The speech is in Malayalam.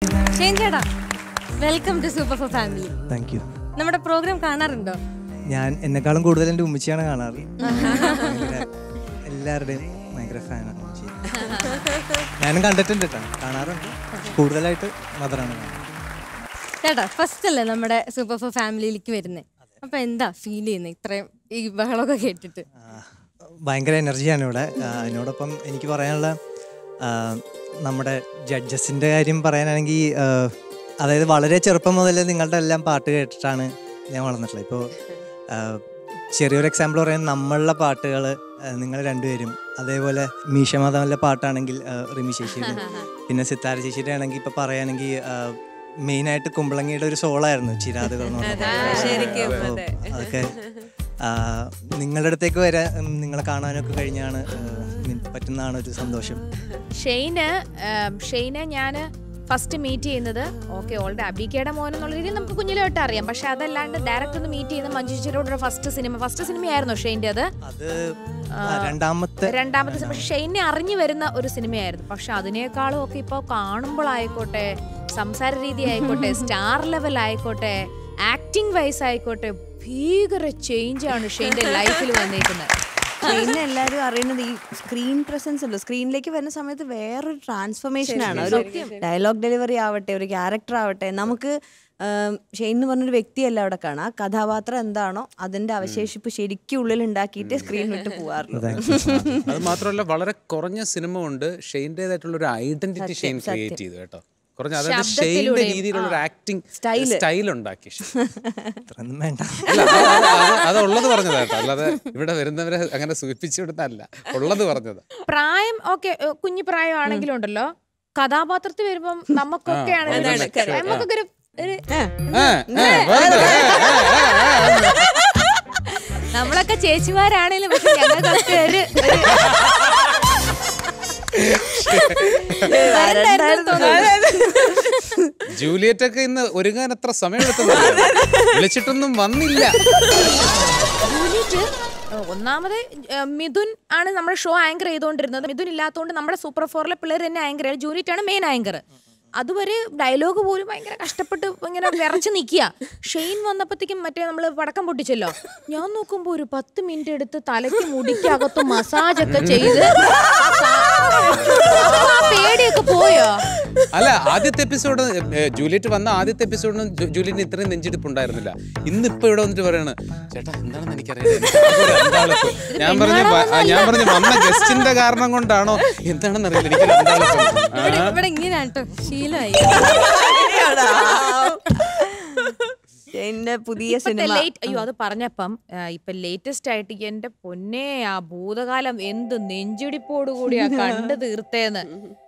ഷെയിൻ ചേട്ടാ welcome to Super Four family thank you നമ്മുടെ പ്രോഗ്രാം കാണാറുണ്ടോ ഞാൻ എന്നെക്കാളും കൂടുതൽ എൻ്റെ ഉമ്മച്ചിയാണ് കാണാറ് ഭയങ്കര എല്ലാവരുടെയും ഭയങ്കര ഫാനാണ് ഉമ്മച്ചി ഞാനും കണ്ടിട്ടുണ്ട് കേട്ടോ കാണാറുണ്ട് കൂടുതലായിട്ട് മദറാണ് കാണുന്നത് ചേട്ടാ ഫസ്റ്റ് അല്ലേ നമ്മുടെ സൂപ്പർ ഫോർ ഫാമിലിയിലേക്ക് വരുന്നത് അപ്പൊ എന്താ ഫീൽ ചെയ്യുന്നത് ഇത്രയും ഈ ബഹളമൊക്കെ കേട്ടിട്ട് ആ, ഭയങ്കര എനർജിയാണ് ഇവിടെ ആ, അതിനോടൊപ്പം എനിക്ക് പറയാനുള്ള ആ, നമ്മുടെ ജഡ്ജസിൻ്റെ കാര്യം പറയാനാണെങ്കിൽ ആ, അതായത് വളരെ ചെറുപ്പം മുതൽ നിങ്ങളുടെ എല്ലാം പാട്ട് കേട്ടിട്ടാണ് ഞാൻ വളർന്നിട്ടുള്ളത് ഇപ്പോൾ ചെറിയൊരു എക്സാമ്പിൾ പറയാൻ നമ്മളുടെ പാട്ടുകൾ നിങ്ങൾ രണ്ടുപേരും അതേപോലെ മീശ മാധവനിലെ പാട്ടാണെങ്കിൽ ആ, റിമി ചേച്ചിയുടെ പിന്നെ സിത്താര ചേച്ചിയുടെ ആണെങ്കിൽ ഇപ്പോൾ പറയുകയാണെങ്കിൽ മെയിനായിട്ട് കുമ്പളങ്ങിയുടെ ഒരു സോളായിരുന്നു ചിരാതുകൾ എന്ന് പറഞ്ഞ പാട്ട്. ശരിക്കും, അപ്പോൾ അതെ. അതൊക്കെ ആ, നിങ്ങളുടെ അടുത്തേക്ക് വരാൻ ഉം, നിങ്ങളെ കാണാനൊക്കെ കഴിഞ്ഞാണ് ആ, നി- പറ്റുന്നതാണ് ഒരു സന്തോഷം ഷെയ്ന് ഉം, ഷെയ്നെ ഞാൻ ഫസ്റ്റ് മീറ്റ് ചെയ്യുന്നത് ഓക്കെ ഓൾറെഡി അബിക്കയുടെ മോൻ എന്നുള്ള രീതിയിൽ നമുക്ക് കുഞ്ഞിലെ തൊട്ട് അറിയാം പക്ഷെ അതല്ലാണ്ട് ഡയറക്റ്റ് ഒന്ന് മീറ്റ് ചെയ്യുന്ന മഞ്ജു ചേച്ചിയുടെ ഫസ്റ്റ് സിനിമ ഫസ്റ്റ് സിനിമയായിരുന്നോ ഷെയ്ൻ്റെ അത് അത് ആ, രണ്ടാമത്തെ രണ്ടാമത്തെ സിനിമ പക്ഷെ ഷെയ്നെ അറിഞ്ഞു വരുന്ന ഒരു സിനിമയായിരുന്നു പക്ഷെ അതിനേക്കാളും ഒക്കെ ഇപ്പോൾ കാണുമ്പോഴായിക്കോട്ടെ സംസാര രീതി ആയിക്കോട്ടെ സ്റ്റാർ ലെവൽ ആയിക്കോട്ടെ ആക്ടിങ് വൈസ് ആയിക്കോട്ടെ ഭീകര ചേഞ്ച് ആണ് ഷെയ്ൻ്റെ ലൈഫിൽ വന്നേക്കുന്നത് പിന്നെ എല്ലാരും അറിയുന്നത് ഈ സ്ക്രീൻ പ്രസൻസ് ഉണ്ട് സ്ക്രീനിലേക്ക് വരുന്ന സമയത്ത് വേറൊരു ട്രാൻസ്ഫോർമേഷൻ ആണ് ഒരു ഡയലോഗ് ഡെലിവറി ആവട്ടെ ഒരു ക്യാരക്ടർ ആവട്ടെ നമുക്ക് ആം, ഷെയ്ൻ എന്ന് പറഞ്ഞൊരു വ്യക്തിയല്ല അവിടെ കാണാം ആ കഥാപാത്രം എന്താണോ അതിന്റെ അവശേഷിപ്പ് ശരിക്കും ഉള്ളിൽ ഉണ്ടാക്കിയിട്ട് സ്ക്രീൻ വിട്ട് പോവാറുള്ളൂ അത് മാത്രമല്ല വളരെ കുറഞ്ഞ സിനിമ കൊണ്ട് ഷെയിൻ്റെതായിട്ടുള്ള ഒരു ഐഡന്റിറ്റി ഷെയിൻ ക്രിയേറ്റ് ചെയ്തു കേട്ടോ കുറഞ്ഞ അതായത് ഷെയിൻ്റെ ശബ്ദത്തിലൂടെയും, രീതിയിലുള്ള ഒരു ആക്ടിങ് Style. സ്റ്റൈൽ ഉണ്ടാക്കി ഷെയ്ൻ. അത്രയൊന്നും വേണ്ട അല്ല, അത് അത് അത് അത് ഉള്ളത് പറഞ്ഞതാ കേട്ടോ അല്ലാതെ ഇവിടെ വരുന്നവരെ അങ്ങനെ സൂചിപ്പിച്ചു വിടുന്നതല്ല ഉള്ളത് പറഞ്ഞത് പ്രായം ഒക്കെ കുഞ്ഞു പ്രായം ആണെങ്കിലും ഉണ്ടല്ലോ കഥാപാത്രത്തിൽ വരുമ്പം നമുക്കൊക്കെ ആ, ആണെങ്കിലും അതാണ് correct. നമുക്കൊക്കെ ഒരു ഒരു ഏ, ഏ, വെറുതെ, ഏ, ഏ, ഏ, ഏ. നമ്മളൊക്കെ ചേച്ചിമാരാണേലും പക്ഷെ ഞങ്ങൾക്കൊക്കെ ഒരു ഒരു വരണ്ടായിരുന്നു തോന്നുന്നു. ജൂലിയറ്റ് ഒക്കെ ഇന്ന് ഒരുങ്ങാൻ എത്ര സമയം എടുത്തു വിളിച്ചിട്ടൊന്നും വന്നില്ല ജൂലിയറ്റ് ഏഹ്, ഒന്നാമത് ഏഹ്, മിഥുൻ ആണ് നമ്മുടെ ഷോ ആങ്കർ ചെയ്തുകൊണ്ടിരുന്നത് മിഥുൻ ഇല്ലാത്തതുകൊണ്ട് നമ്മുടെ സൂപ്പർ ഫോറിലെ പിള്ളേർ തന്നെ ആങ്കർ ജൂലിയറ്റ് ആണ് മെയിൻ ആങ്കർ അതുവരെ ഡയലോഗ് പോലും ഭയങ്കര കഷ്ടപ്പെട്ട് ഇങ്ങനെ വിറച്ച് നിൽക്കുക ഷെയ്ൻ വന്നപ്പോഴത്തേക്കും മറ്റേ നമ്മൾ പടക്കം പൊട്ടിച്ചല്ലോ ഞാൻ നോക്കുമ്പോൾ ഒരു പത്ത് മിനിറ്റ് എടുത്ത് തലയ്ക്ക് മുടിക്കകത്ത് മസാജ് ഒക്കെ ചെയ്ത് ആ പേടിയൊക്കെ പോയോ അല്ല ആദ്യത്തെ എപ്പിസോഡ് ജൂലിയറ്റ് വന്ന ആദ്യത്തെ എപ്പിസോഡിനും ജൂലിയറ്റിന് ഇത്രയും നെഞ്ചിടിപ്പ് ഉണ്ടായിരുന്നില്ല ഇന്നിപ്പോ ഇവിടെ വന്നിട്ട് പറയാണ് ചേട്ടാ എന്താണെന്ന് എനിക്കറിയാം എനിക്ക് ആകെ ഒരു അന്താളിപ്പ്." ഞാൻ പറഞ്ഞു "വ- ആ, ഞാൻ പറഞ്ഞു വന്ന ഗസ്റ്റിന്റെ കാരണം കൊണ്ടാണോ എന്താണെന്ന് അറിയില്ല എനിക്ക് അന്താളിപ്പ് ഇവിടെ ഇവിടെ ഇങ്ങനെയാണ് കേട്ടോ ശീലമായി ഷെയ്നിന്റെ പുതിയ ഇപ്പത്തെ സിനിമ ലേറ്റ് അയ്യോ അത് പറഞ്ഞപ്പം ആ, ഇപ്പൊ ലേറ്റസ്റ്റ് ആയിട്ട് എന്റെ പൊന്നെ ആ ഭൂതകാലം എന്ത് നെഞ്ചിടിപ്പോട് കൂടിയാ കണ്ടു തീർത്തേന്ന്